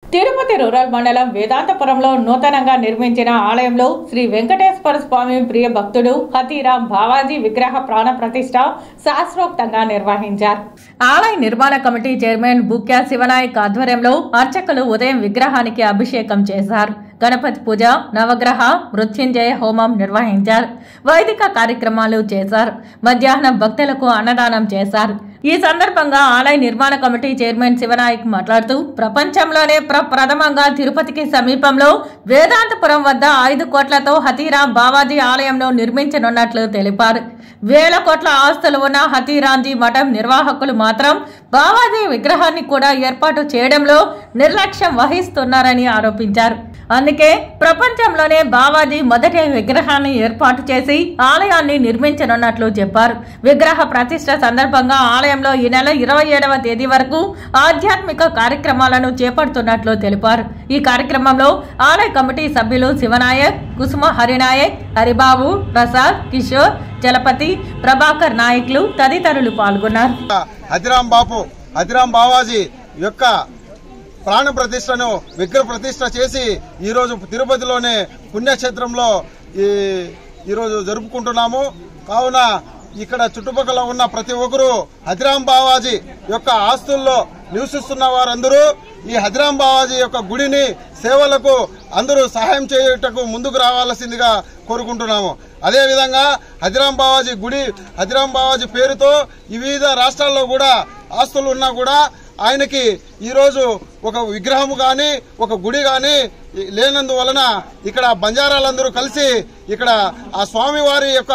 Tirupati rural మండలం వేదాంతపురంలో నూతనంగా నిర్మించిన ఆలయంలో శ్రీ వెంకటేశ్వర స్వామి ప్రియ భక్తుడు హతీరాం బావాజీ విగ్రహ ప్రాణ ప్రతిష్ట శాస్త్రోక్తంగా నిర్వహించారు ఆలయ నిర్మాణ కమిటీ చైర్మన్ బుక్యా శివనాయక్ ఆధ్వర్యంలో అర్చకులు ఉదయం విగ్రహానికి అభిషేకం చేశారు గణపతి పూజ నవగ్రహ మృత్యుంజయ హోమం నిర్వహించారు వైదిక కార్యక్రమాలు చేశారు మధ్యాహ్నం భక్తులకు అన్నదానం చేశారు ఈ సందర్భంగా ఆలయ నిర్మాణ కమిటీ చైర్మన్ శివనాయక్ మాట్లాడుతూ ప్రపంచంలోనే ప్రప్రథమంగా తిరుపతికి సమీపంలో వేదాంతపురం వద్ద ఐదు కోట్లతో హతీరాం బావాజీ ఆలయంలో నిర్మించనున్నట్లు తెలిపారు వేల కోట్ల ఆస్తులు ఉన్న హతీరాంజీ మఠం నిర్వాహకులు మాత్రం బావాజీ విగ్రహాన్ని కూడా ఏర్పాటు చేయడంలో నిర్లక్ష్యం వహిస్తున్నారని ఆరోపించారు అందుకే ప్రపంచంలోనే బావాజీ మొదటి విగ్రహాన్ని ఏర్పాటు చేసి ఆలయాన్ని నిర్మించనున్నట్లు చెప్పారు విగ్రహ ప్రతిష్ట సందర్భంగా ఆలయంలో ఈ నెల ఇరవై ఏడవ తేదీ వరకు ఆధ్యాత్మిక కార్యక్రమాలను చేపడుతున్నట్లు తెలిపారు ఈ కార్యక్రమంలో ఆలయ కమిటీ సభ్యులు శివనాయక్ కుసుమ హరినాయక్ హరిబాబు ప్రసాద్ కిషోర్ చలపతి ప్రభాకర్ నాయకులు తదితరులు పాల్గొన్నారు హతిరాం బాపు హతిరాం బావాజీ యొక్క ప్రాణ ప్రతిష్టను విగ్రహ ప్రతిష్ట చేసి ఈరోజు తిరుపతిలోనే పుణ్యక్షేత్రంలో ఈ ఈరోజు జరుపుకుంటున్నాము కావున ఇక్కడ చుట్టుపక్కల ఉన్న ప్రతి ఒక్కరూ హతిరాం బావాజీ యొక్క ఆస్తుల్లో నివసిస్తున్న వారందరూ ఈ హతిరాం బావాజీ యొక్క గుడిని సేవలకు అందరూ సహాయం చేయుటకు ముందుకు రావాల్సిందిగా కోరుకుంటున్నాము అదేవిధంగా హతిరాం బావాజీ గుడి హతిరాం బావాజీ పేరుతో వివిధ రాష్ట్రాల్లో కూడా ఆస్తులు ఉన్నా కూడా ఆయనకి ఈరోజు ఒక విగ్రహము కానీ ఒక గుడి కానీ లేనందువలన ఇక్కడ బంజారాలందరూ కలిసి ఇక్కడ ఆ స్వామివారి యొక్క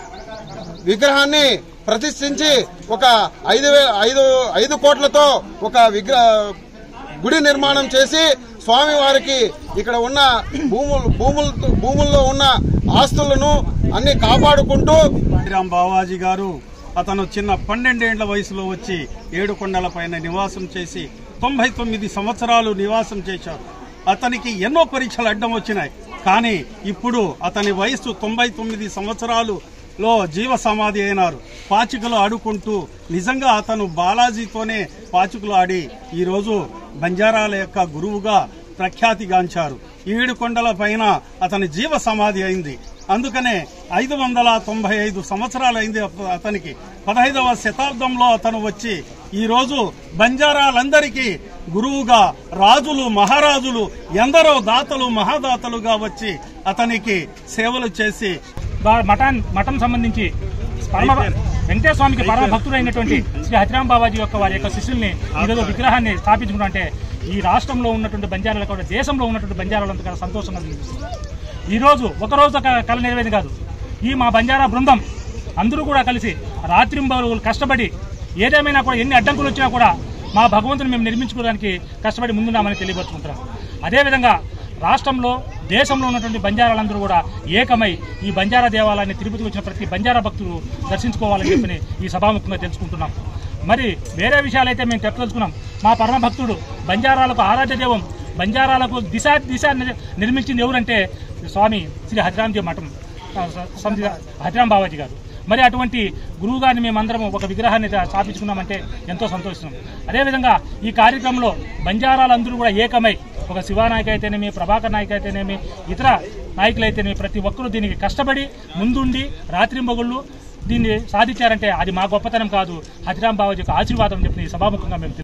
విగ్రహాన్ని ప్రతిష్ఠించి ఒక ఐదు వే- ఐదు ఐదు కోట్లతో ఒక విగ్రహ గుడి నిర్మాణం చేసి స్వామివారికి ఇక్కడ ఉన్న భూములు భూములు భూముల్లో ఉన్న ఆస్తులను అన్ని కాపాడుకుంటూ శ్రీరామ్ బావాజీ గారు అతను చిన్న పన్నెండేండ్ల వయసులో వచ్చి ఏడు కొండల పైన నివాసం చేసి తొంభై తొమ్మిది సంవత్సరాలు నివాసం చేశారు అతనికి ఎన్నో పరీక్షలు అడ్డం వచ్చినాయి కానీ ఇప్పుడు అతని వయసు తొంభై తొమ్మిది సంవత్సరాలు లో జీవ సమాధి అయినారు పాచికలు ఆడుకుంటూ నిజంగా అతను బాలాజీతోనే పాచికలు ఆడి ఈరోజు బంజారాల యొక్క గురువుగా ప్రఖ్యాతిగాంచారు ఏడు కొండల పైన అతని జీవ సమాధి అయింది అందుకనే ఐదు వందల తొంభై ఐదు సంవత్సరాలైంది అత- అతనికి పదహైదవ శతాబ్దంలో అతను వచ్చి ఈ రోజు బంజారాలందరికీ గురువుగా రాజులు మహారాజులు ఎందరో దాతలు మహాదాతలుగా వచ్చి అతనికి సేవలు చేసి బా- మఠాన్ మఠం సంబంధించి పరమ వెంకటేశ్వర స్వామికి పరమ భక్తుడైనటువంటి శ్రీ హతిరాం బాబాజీ యొక్క వారి యొక్క శిష్యుల్ని ఈరోజు విగ్రహాన్ని స్థాపించుకుంటూ అంటే ఈ రాష్ట్రంలో ఉన్నటువంటి బంజారాలు కూడా దేశంలో ఉన్నటువంటి బంజారాలంతా కూడా సంతోషంగా అనిపిస్తుంది ఈ రోజు ఒక రోజు ఒక కళ నెరవేది కాదు ఈ మా బంజారా బృందం అందరూ కూడా కలిసి రాత్రింబలు కష్టపడి ఏదేమైనా కూడా ఎన్ని అడ్డంకులు వచ్చినా కూడా మా భగవంతుని మేము నిర్మించుకోవడానికి కష్టపడి ముందున్నామని తెలియపరుచుకుంటున్నాం అదేవిధంగా రాష్ట్రంలో దేశంలో ఉన్నటువంటి బంజారాలందరూ కూడా ఏకమై ఈ బంజారా దేవాలయాన్ని తిరుపతికి వచ్చిన ప్రతి బంజారా భక్తులు దర్శించుకోవాలని చెప్పి ఈ సభాముఖంగా తెలుసుకుంటున్నాం మరి వేరే విషయాలైతే మేము తెలుసుకున్నాం మా పరమ భక్తుడు బంజారాలకు ఆరాధ్య దైవం బంజారాలకు దిశ దిశ నిర్- నిర్మించింది ఎవరంటే స్వామి శ్రీ హరిరాంజీ మఠం ఆ, స- సంధి హరిరాం బాబాజీ గారు మరి అటువంటి గురువు గారిని మేమందరం ఒక విగ్రహాన్ని స్థాపించుకున్నామంటే ఎంతో సంతోషం అదేవిధంగా ఈ కార్యక్రమంలో బంజారాలందరూ కూడా ఏకమై ఒక శివానాయక అయితేనేమి ప్రభాకర్ నాయక్ అయితేనేమి ఇతర నాయకులైతేనేమి ప్రతి ఒక్కరూ దీనికి కష్టపడి ముందుండి రాత్రింబగుళ్ళు దీన్ని సాధించారంటే అది మా గొప్పతనం కాదు హతిరాం బాబాజీ యొక్క ఆశీర్వాదం అని చెప్పి ఈ సభాముఖంగా మేము